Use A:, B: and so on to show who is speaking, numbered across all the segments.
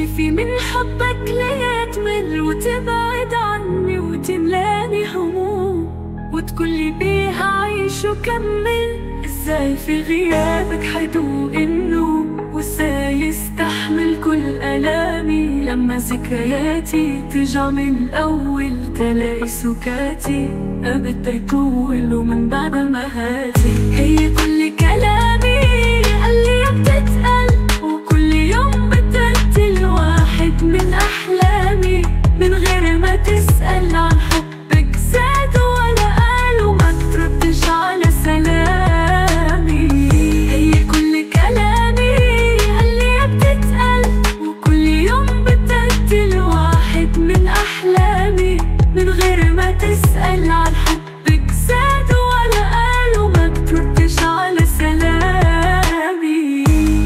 A: في من حبك ليا تمل وتبعد عني وتملاني هموم وتقولي بيها عيش وكمل ازاي في غيابك حيدوق النوم وازاي يستحمل كل ألامي لما ذكرياتي ترجع من الأول تلاقي سكاتي أبد يطول ومن بعد ما هاتي هي كل كلامي قالي بتتقل وكل يوم بتقتل واحد من أحلامي من غير ما تسأل عن حبك زاد ولا قال وما تردش على سلامي هي كل كلامي قالي بتتقل وكل يوم بتقتل واحد من أحلامي من غير ما تسأل عن حبك زاد ولا قال وما بتردش على سلامي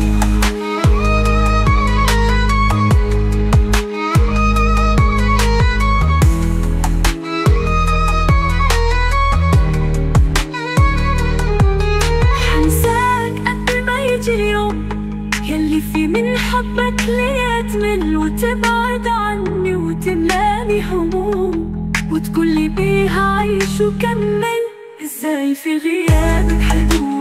A: حنساك قبل ما يجي اليوم يلي في من حبك ليا تمل وتبعد عني وتملاني هموم وتقولي بيها عيش وكمل ازاي في غيابك حدود